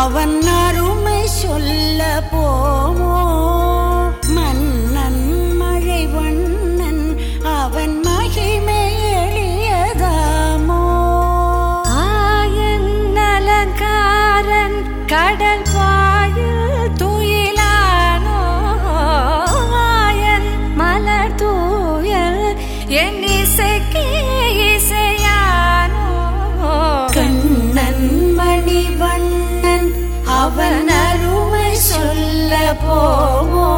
அவன் அருமை சொல்ல போமோ மன்னன் மழை வண்ணன் அவன் மகிமை எளியதாமோ ஆயன் அலங்காரன் கடல் பாயில் துயிலானோ ஆயன் மலர் தூயல் என் இசைக்கு இசையானோ கண்ணன் மணிவண்ணன் அவன் அருமை சொல்ல போமோ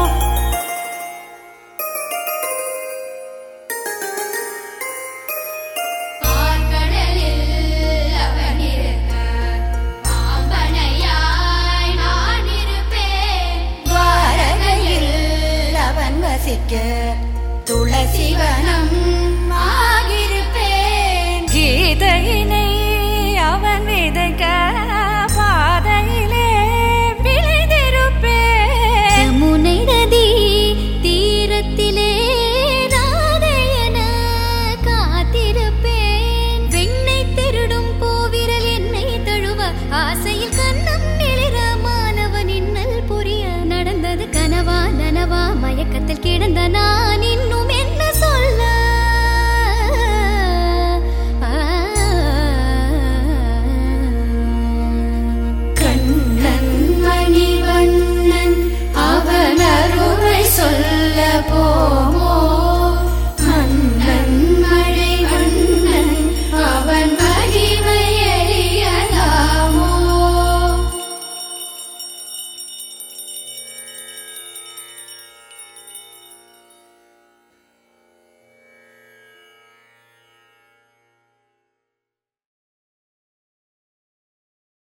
ஆழ்கடலில் அவன் இருக்க பாம்பனையாய் நான் இருப்பேன் துவாரகையில் அவன் வசிக்க துளசிவனம் ஆகிருப்பேன் கீதையினை அவன் விதைக்க பாதையிலே விளைந்திருப்பேன் யமுனை நதி தீரத்திலே ராதையன காத்திருப்பேன் வெண்ணை திருடும் போவிரல் என்னை தழுவ ஆசையில் கண்ணம் நெளிர மாணவன் இன்னல் புரிய நடந்தது கனவா நனவா மயக்கத்தில் கிடந்த நான்